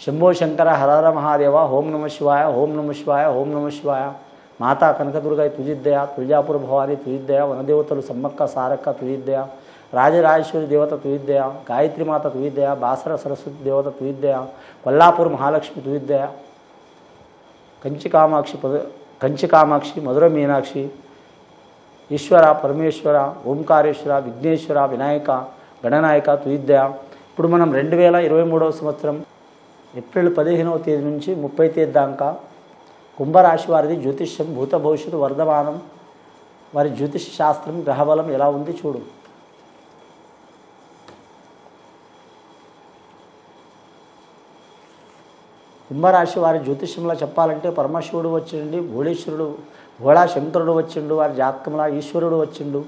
శంభో శంకర హరహర మహాదేవ ఓం నమ శివాయ ఓం నమ శివాయ ఓం నమ శివాయ మాతా కనకదుర్గ తుజిద్దయ తుల్జాపుర భవాని తుజిద్దయ వనదేవతలు సమ్మక్క సారక్క తుజిద్దయ రాజరాజేశ్వరి దేవత తుజిద్దయ గాయత్రి మాత తుజిద్దయ బాసర సరస్వతి దేవత తుజిద్దయ కొల్లాపూర్ మహాలక్ష్మి తుజిద్దయ కంచి కామాక్షి పద కంచి కామాక్షి మధుర మీనాక్షి ఈశ్వర పరమేశ్వర ఓంకారేశ్వర విఘ్నేశ్వర వినాయక గణనాయక తుయిద్దయ ఇప్పుడు మనం రెండు వేల ఇరవై మూడవ సంవత్సరం ఏప్రిల్ పదిహేనవ తేదీ నుంచి ముప్పై తేదీ దాకా కుంభరాశి వారిది జ్యోతిష్యం భూత భవిష్యత్తు వర్ధమానం వారి జ్యోతిష శాస్త్రం గ్రహబలం ఎలా ఉంది చూడు కుంభరాశి వారి జ్యోతిష్యంలో చెప్పాలంటే పరమశివుడు వచ్చిండి భోళేశ్వరుడు భోళా శంకరుడు వచ్చిండు వారి జాతకంలో ఈశ్వరుడు వచ్చిండు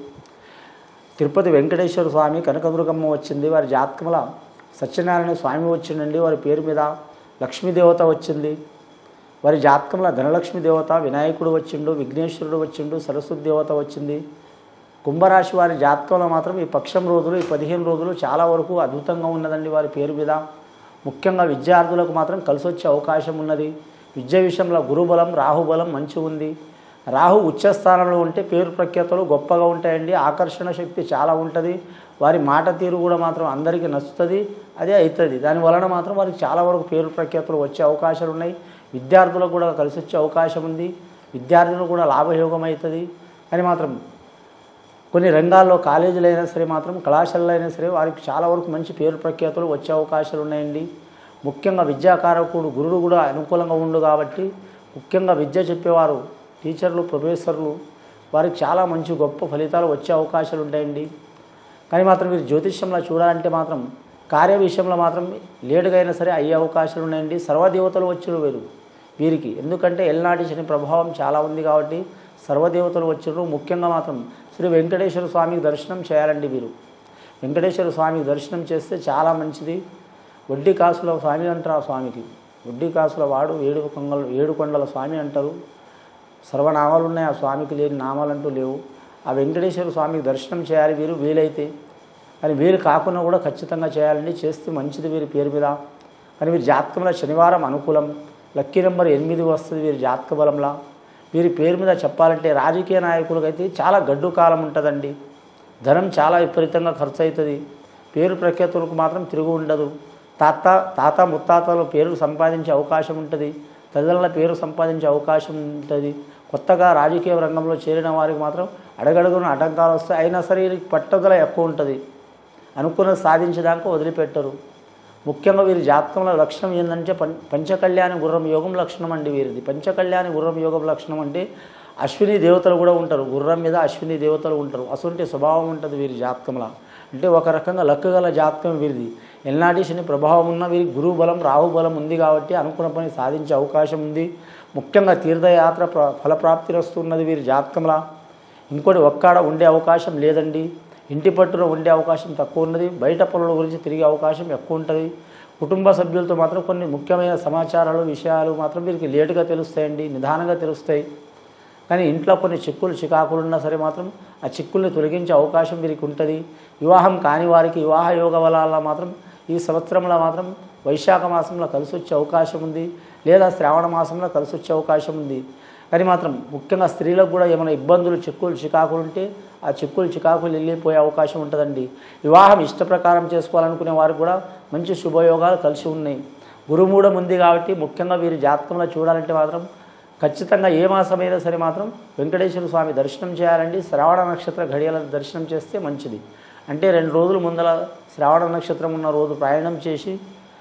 తిరుపతి వెంకటేశ్వర స్వామి కనకదుర్గమ్మ వచ్చింది వారి జాతకంలో సత్యనారాయణ స్వామి వచ్చిండండి వారి పేరు మీద లక్ష్మీదేవత వచ్చింది వారి జాతకంలో ధనలక్ష్మి దేవత వినాయకుడు వచ్చిండు విఘ్నేశ్వరుడు వచ్చిండు సరస్వతి దేవత వచ్చింది కుంభరాశి వారి జాతకంలో మాత్రం ఈ పక్షం రోజులు ఈ పదిహేను రోజులు చాలా వరకు అద్భుతంగా ఉన్నదండి వారి పేరు మీద ముఖ్యంగా విద్యార్థులకు మాత్రం కలిసి వచ్చే అవకాశం ఉన్నది విద్య విషయంలో గురుబలం రాహుబలం మంచి ఉంది రాహు ఉచ్చస్థానంలో ఉంటే పేరు ప్రఖ్యాతలు గొప్పగా ఉంటాయండి ఆకర్షణ శక్తి చాలా ఉంటుంది వారి మాట తీరు కూడా మాత్రం అందరికీ నచ్చుతుంది అదే అవుతుంది దాని వలన మాత్రం వారికి చాలా వరకు పేరు ప్రఖ్యాతులు వచ్చే అవకాశాలు ఉన్నాయి విద్యార్థులకు కూడా కలిసి వచ్చే అవకాశం ఉంది విద్యార్థులకు కూడా లాభయోగం అవుతుంది అని మాత్రం కొన్ని రంగాల్లో కాలేజీలు అయినా సరే మాత్రం కళాశాలలు అయినా సరే వారికి చాలా వరకు మంచి పేరు ప్రఖ్యాతులు వచ్చే అవకాశాలు ఉన్నాయండి ముఖ్యంగా విద్యాకారకుడు గురుడు కూడా అనుకూలంగా ఉండు కాబట్టి ముఖ్యంగా విద్య చెప్పేవారు టీచర్లు ప్రొఫెసర్లు వారికి చాలా మంచి గొప్ప ఫలితాలు వచ్చే అవకాశాలు ఉంటాయండి కానీ మాత్రం మీరు జ్యోతిష్యంలో చూడాలంటే మాత్రం కార్య విషయంలో మాత్రం లేటుగా అయినా సరే అయ్యే అవకాశాలు ఉన్నాయండి సర్వదేవతలు వచ్చిన వీరు వీరికి ఎందుకంటే ఎల్నాటి శని ప్రభావం చాలా ఉంది కాబట్టి సర్వదేవతలు వచ్చిన ముఖ్యంగా మాత్రం శ్రీ వెంకటేశ్వర స్వామికి దర్శనం చేయాలండి వీరు వెంకటేశ్వర స్వామికి దర్శనం చేస్తే చాలా మంచిది వడ్డీ కాసుల స్వామి అంటారు ఆ స్వామికి వడ్డీ కాసుల వాడు ఏడు కొంగల ఏడు కొండల స్వామి అంటారు సర్వనామాలు ఉన్నాయి ఆ స్వామికి లేని నామాలంటూ లేవు ఆ వెంకటేశ్వర స్వామికి దర్శనం చేయాలి వీరు వీలైతే కానీ వీరు కాకుండా కూడా ఖచ్చితంగా చేయాలండి చేస్తే మంచిది వీరి పేరు మీద కానీ వీరి జాతకంలో శనివారం అనుకూలం లక్కీ నెంబర్ ఎనిమిది వస్తుంది వీరి జాతక బలంలా వీరి పేరు మీద చెప్పాలంటే రాజకీయ నాయకులకైతే చాలా గడ్డు కాలం ఉంటుందండి ధనం చాలా విపరీతంగా ఖర్చు అవుతుంది పేరు ప్రఖ్యాతులకు మాత్రం తిరుగు ఉండదు తాత తాత ముత్తాతల పేరు సంపాదించే అవకాశం ఉంటుంది తల్లిదండ్రుల పేరు సంపాదించే అవకాశం ఉంటుంది కొత్తగా రాజకీయ రంగంలో చేరిన వారికి మాత్రం అడగడుగున ఆటంకాలు వస్తాయి అయినా సరే వీరికి పట్టుదల ఎక్కువ ఉంటుంది అనుకున్నది సాధించడానికి వదిలిపెట్టరు ముఖ్యంగా వీరి జాతకంలో లక్షణం ఏంటంటే పం పంచకళ్యాణి గుర్రం యోగం లక్షణం అండి వీరిది పంచకళ్యాణి గుర్రం యోగం లక్షణం అంటే అశ్విని దేవతలు కూడా ఉంటారు గుర్రం మీద అశ్విని దేవతలు ఉంటారు అసలు స్వభావం ఉంటుంది వీరి జాతకంలో అంటే ఒక రకంగా లక్కు గల జాతకం వీరిది ఎల్నాటి శని ప్రభావం ఉన్న వీరికి గురువు బలం రాహు బలం ఉంది కాబట్టి అనుకున్న పని సాధించే అవకాశం ఉంది ముఖ్యంగా తీర్థయాత్ర ప్ర ఫలప్రాప్తి వస్తున్నది వీరి జాతకంలో ఇంకోటి ఒక్కడ ఉండే అవకాశం లేదండి ఇంటి పట్టున ఉండే అవకాశం తక్కువ ఉన్నది బయట పనుల గురించి తిరిగే అవకాశం ఎక్కువ ఉంటుంది కుటుంబ సభ్యులతో మాత్రం కొన్ని ముఖ్యమైన సమాచారాలు విషయాలు మాత్రం వీరికి లేటుగా తెలుస్తాయండి నిదానంగా తెలుస్తాయి కానీ ఇంట్లో కొన్ని చిక్కులు చికాకులు ఉన్నా సరే మాత్రం ఆ చిక్కుల్ని తొలగించే అవకాశం వీరికి ఉంటుంది వివాహం కాని వారికి వివాహ యోగ వల్ల మాత్రం ఈ సంవత్సరంలో మాత్రం వైశాఖ మాసంలో కలిసి వచ్చే అవకాశం ఉంది లేదా శ్రావణ మాసంలో కలిసి వచ్చే అవకాశం ఉంది కానీ మాత్రం ముఖ్యంగా స్త్రీలకు కూడా ఏమైనా ఇబ్బందులు చిక్కులు చికాకులు ఉంటే ఆ చిక్కులు చికాకులు వెళ్ళిపోయే అవకాశం ఉంటుందండి వివాహం ఇష్ట ప్రకారం చేసుకోవాలనుకునే వారికి కూడా మంచి శుభయోగాలు కలిసి ఉన్నాయి గురుమూఢం ఉంది కాబట్టి ముఖ్యంగా వీరి జాతకంలో చూడాలంటే మాత్రం ఖచ్చితంగా ఏ మాసమైనా సరే మాత్రం వెంకటేశ్వర స్వామి దర్శనం చేయాలండి శ్రావణ నక్షత్ర ఘడియల దర్శనం చేస్తే మంచిది అంటే రెండు రోజుల ముందల శ్రావణ నక్షత్రం ఉన్న రోజు ప్రయాణం చేసి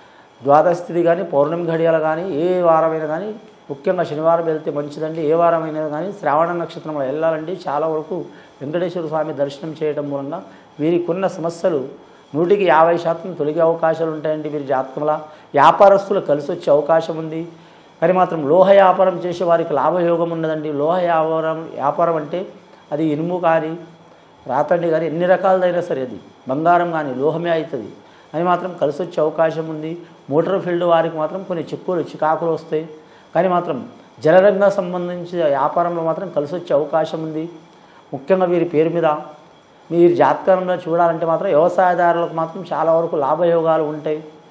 ద్వాదశ తిథి కానీ పౌర్ణమి ఘడియలు కానీ ఏ వారమైనా కానీ ముఖ్యంగా శనివారం వెళ్తే మంచిదండి ఏ వారమైనా కానీ శ్రావణ నక్షత్రంలో వెళ్ళాలండి చాలా వరకు వెంకటేశ్వర స్వామి దర్శనం చేయడం మూలంగా వీరికి ఉన్న సమస్యలు నూటికి యాభై శాతం తొలగే అవకాశాలు ఉంటాయండి వీరి జాతకంలో వ్యాపారస్తులు కలిసి వచ్చే అవకాశం ఉంది కానీ మాత్రం లోహ వ్యాపారం చేసే వారికి లాభయోగం ఉన్నదండి లోహ వ్యాపారం వ్యాపారం అంటే అది ఇనుము కానీ రాతండి కానీ ఎన్ని రకాలదైనా సరే అది బంగారం కానీ లోహమే అవుతుంది అని మాత్రం కలిసి వచ్చే అవకాశం ఉంది మోటార్ ఫీల్డ్ వారికి మాత్రం కొన్ని చిక్కులు చికాకులు వస్తాయి కానీ మాత్రం జలరంగం సంబంధించిన వ్యాపారంలో మాత్రం కలిసి వచ్చే అవకాశం ఉంది ముఖ్యంగా వీరి పేరు మీద మీరు జాతకంలో చూడాలంటే మాత్రం వ్యవసాయదారులకు మాత్రం చాలా వరకు లాభయోగాలు ఉంటాయి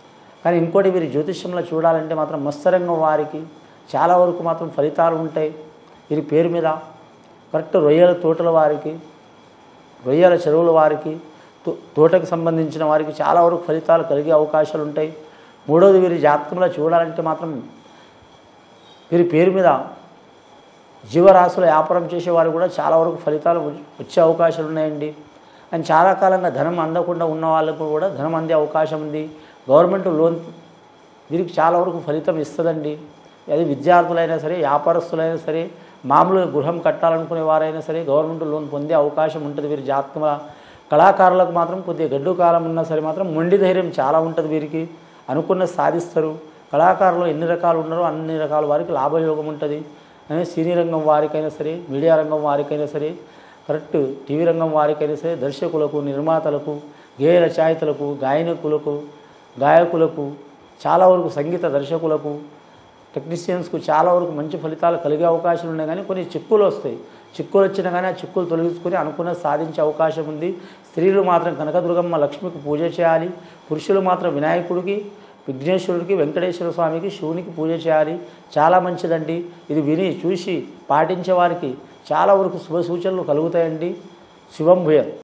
కానీ ఇంకోటి వీరి జ్యోతిష్యంలో చూడాలంటే మాత్రం మత్స్యరంగం వారికి చాలా వరకు మాత్రం ఫలితాలు ఉంటాయి వీరి పేరు మీద కరెక్ట్ రొయ్యల తోటల వారికి రొయ్యల చెరువుల వారికి తో- తోటకు సంబంధించిన వారికి చాలా వరకు ఫలితాలు కలిగే అవకాశాలు ఉంటాయి మూడవది వీరి జాతకంలో చూడాలంటే మాత్రం వీరి పేరు మీద జీవరాశుల వ్యాపారం చేసేవారు కూడా చాలా వరకు ఫలితాలు వచ్చే అవకాశాలు ఉన్నాయండి అండ్ చాలా కాలంగా ధనం అందకుండా ఉన్న వాళ్ళకు కూడా ధనం అందే అవకాశం ఉంది గవర్నమెంట్ లోన్ వీరికి చాలా వరకు ఫలితం ఇస్తుందండి అది విద్యార్థులైనా సరే వ్యాపారస్తులైనా సరే మామూలుగా గృహం కట్టాలనుకునే వారైనా సరే గవర్నమెంట్ లోన్ పొందే అవకాశం ఉంటుంది వీరి జాతకం కళాకారులకు మాత్రం కొద్దిగా గడ్డు కాలం ఉన్నా సరే మాత్రం మొండి ధైర్యం చాలా ఉంటుంది వీరికి అనుకున్న సాధిస్తారు కళాకారులు ఎన్ని రకాలు ఉన్నారో అన్ని రకాల వారికి లాభయోగం ఉంటుంది అనే సినీ రంగం వారికైనా సరే మీడియా రంగం వారికైనా సరే కరెక్ట్ టీవీ రంగం వారికైనా సరే దర్శకులకు నిర్మాతలకు గేయ రచయితలకు గాయకులకు గాయకులకు చాలా వరకు సంగీత దర్శకులకు టెక్నీషియన్స్కు చాలా వరకు మంచి ఫలితాలు కలిగే అవకాశాలు ఉన్నాయి కానీ కొన్ని చిక్కులు వస్తాయి చిక్కులు వచ్చినా కానీ ఆ చిక్కులు తొలగించుకొని అనుకున్నది సాధించే అవకాశం ఉంది స్త్రీలు మాత్రం కనకదుర్గమ్మ లక్ష్మికి పూజ చేయాలి పురుషులు మాత్రం వినాయకుడికి విఘ్నేశ్వరుడికి వెంకటేశ్వర స్వామికి శివునికి పూజ చేయాలి చాలా మంచిదండి ఇది విని చూసి పాటించే వారికి చాలా వరకు శుభ సూచనలు కలుగుతాయండి శివం భూయత్